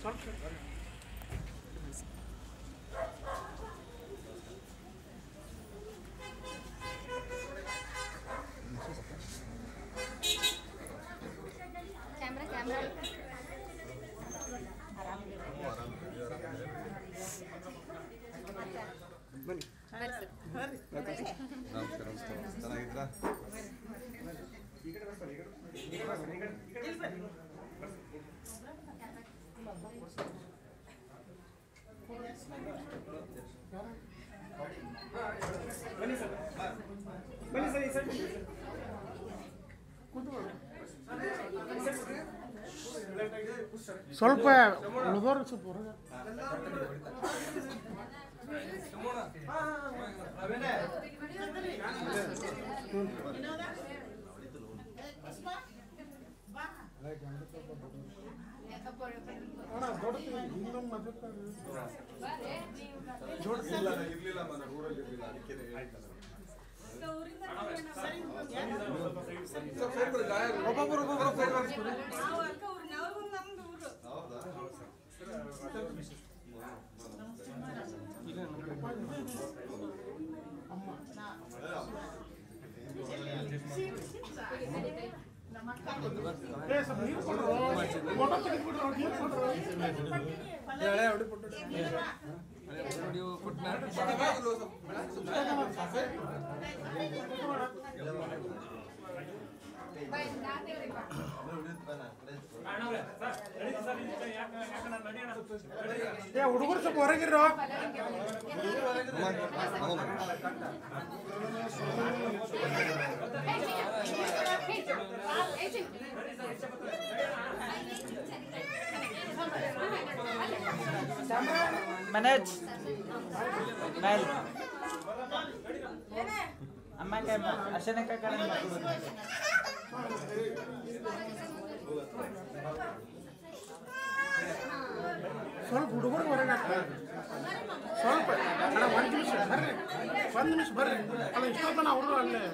Camera camera ಬನ್ನಿ ಬರ್ರಿ sir ನಮಸ್ಕಾರ ನಮಸ್ಕಾರ ಚೆನ್ನಾಗಿದ್ದೀರಾ ಬನ್ನಿ ಸರ್ ಬನ್ನಿ ಸರ್ ಈ ಸೈಡ್ ಬನ್ನಿ ಸರ್. ಕೂತ್ಕೊಳ್ಳಿ. ಸ್ವಲ್ಪ ಉಳಿದವ್ರಿಗೆ ಸ್ವಲ್ಪ ಹೊರಗೆ ಅಣ್ಣ ದೊಡ್ಡದು ಇನ್ನೊಮ್ಮೆ ಮದುವೆ ಇಲ್ಲ ಇರ್ಲಿಲ್ಲ ಮನೆ ಊರಲ್ಲಿ ಇರ್ಲಿಲ್ಲ ಅದಕ್ಕೆ ಹೇಳ್ತಾರೆ ಒಬ್ಬೊಬ್ಬರು ಒಬ್ಬೊಬ್ಬರು ಸೈಡ್ ಮಾಡಿಸ್ಕೊಡಿ. ಹೌದಾ ಏ ಸ್ವಲ್ಪ ನೀರು ಕೊಡ್ರು ಫೋಟೋ ತೆಗೆದ್ಬಿಟ್ರು ನೀರು ಕೊಡ್ರು ಹಳೆ ಹುಡುಗ ಕೊಟ್ಟು ಏ ಹುಡುಗರು ಸ್ವಲ್ಪ ಹೊರಗಿರೋ Manage. Mel. Amma kay mo. Asa na ka kanan matulog. ಸ್ವಲ್ಪ ಹುಡುಗರು ಹೊರಗೆ ಹಾಕ್ತಾರೆ ಸ್ವಲ್ಪ ಅಣ್ಣ ಒಂದು ನಿಮಿಷ ಬರ್ರಿ ಒಂದು ನಿಮಿಷ ಬರ್ರಿ ಅಲ್ಲ ಇಷ್ಟೊತ್ತನ ಅವರು ಅಲ್ಲೇ